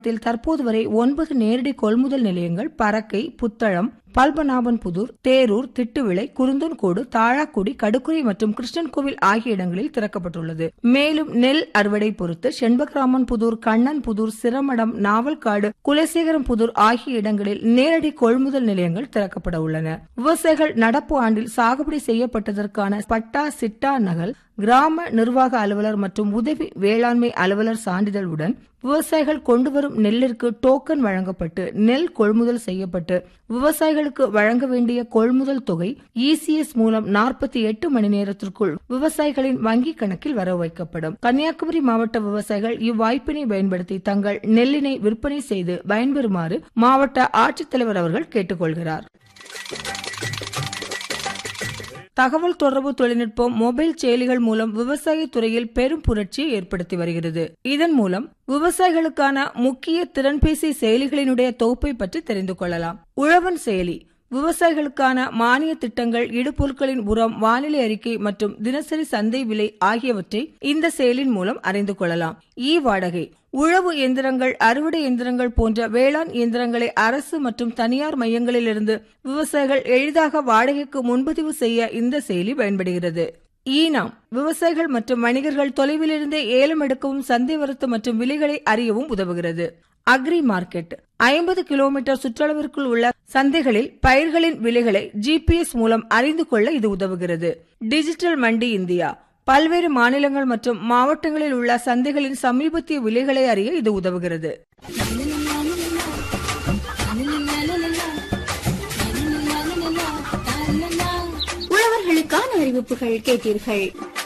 இதில் தற்போது வரை ஒன்பது நேரடி கொள்முதல் நிலையங்கள் பறக்கை புத்தளம் பல்பநாபன்புதூர் தேரூர் திட்டுவிளை குருந்தன்கோடு தாழாக்குடி கடுக்குறை மற்றும் கிருஷ்ணன்கோவில் ஆகிய இடங்களில் திறக்கப்பட்டுள்ளது மேலும் நெல் அறுவடை பொறுத்து செண்பகராமன் புதூர் கண்ணன் புதூர் சிரமடம் நாவல்காடு குலசேகரம் புதூர் ஆகிய இடங்களில் நேரடி கொள்முதல் நிலையங்கள் திறக்கப்பட உள்ளன விவசாயிகள் நடப்பு ஆண்டில் சாகுபடி செய்யப்பட்டதற்கான பட்டா சிட்டா நகல் கிராம நிர்வாக அலுவலர் மற்றும் உதவி வேளாண்மை அலுவலர் சான்றிதழுடன் விவசாயிகள் கொண்டுவரும் நெல்லிற்கு டோக்கன் வழங்கப்பட்டு நெல் கொள்முதல் செய்யப்பட்டு விவசாயிகளுக்கு வழங்க வேண்டிய கொள்முதல் தொகை இசிஎஸ் மூலம் நாற்பத்தி எட்டு மணி நேரத்திற்குள் விவசாயிகளின் வங்கிக் கணக்கில் வர வைக்கப்படும் கன்னியாகுமரி மாவட்ட விவசாயிகள் இவ்வாய்ப்பினை பயன்படுத்தி தங்கள் நெல்லினை விற்பனை செய்து பயன்பெறுமாறு மாவட்ட ஆட்சித்தலைவர் அவர்கள் கேட்டுக்கொள்கிறார் தகவல் தொடர்பு தொழில்நுட்பம் மொபைல் செயலிகள் மூலம் விவசாய துறையில் பெரும் புரட்சியை ஏற்படுத்தி வருகிறது இதன் மூலம் விவசாயிகளுக்கான முக்கிய திறன்பேசி செயலிகளினுடைய தொகுப்பை பற்றி தெரிந்து கொள்ளலாம் உழவன் செயலி விவசாயிகளுக்கான மானிய திட்டங்கள் இடுபொருட்களின் உரம் வானிலை அறிக்கை மற்றும் தினசரி சந்தை விலை ஆகியவற்றை இந்த செயலின் மூலம் அறிந்து கொள்ளலாம் இ வாடகை உழவு எந்திரங்கள் அறுவடை எந்திரங்கள் போன்ற வேளாண் இயந்திரங்களை அரசு மற்றும் தனியார் மையங்களிலிருந்து விவசாயிகள் எளிதாக வாடகைக்கு முன்பதிவு செய்ய இந்த செயலி பயன்படுகிறது ஈனாம் விவசாயிகள் மற்றும் வணிகர்கள் தொலைவிலிருந்தே ஏலம் எடுக்கவும் சந்தை வரத்து மற்றும் விலைகளை அறியவும் உதவுகிறது அக்ரி மார்க்கெட் ஐம்பது கிலோமீட்டர் சுற்றளவிற்குள் உள்ள சந்தைகளில் பயிர்களின் விலைகளை ஜிபிஎஸ் மூலம் அறிந்து கொள்ள இது உதவுகிறது டிஜிட்டல் மண்டி இந்தியா பல்வேறு மாநிலங்கள் மற்றும் மாவட்டங்களில் உள்ள சந்தைகளின் சமீபத்திய விலைகளை அறிய இது உதவுகிறது உழவர்களுக்கான அறிவிப்புகள் கேட்டீர்கள்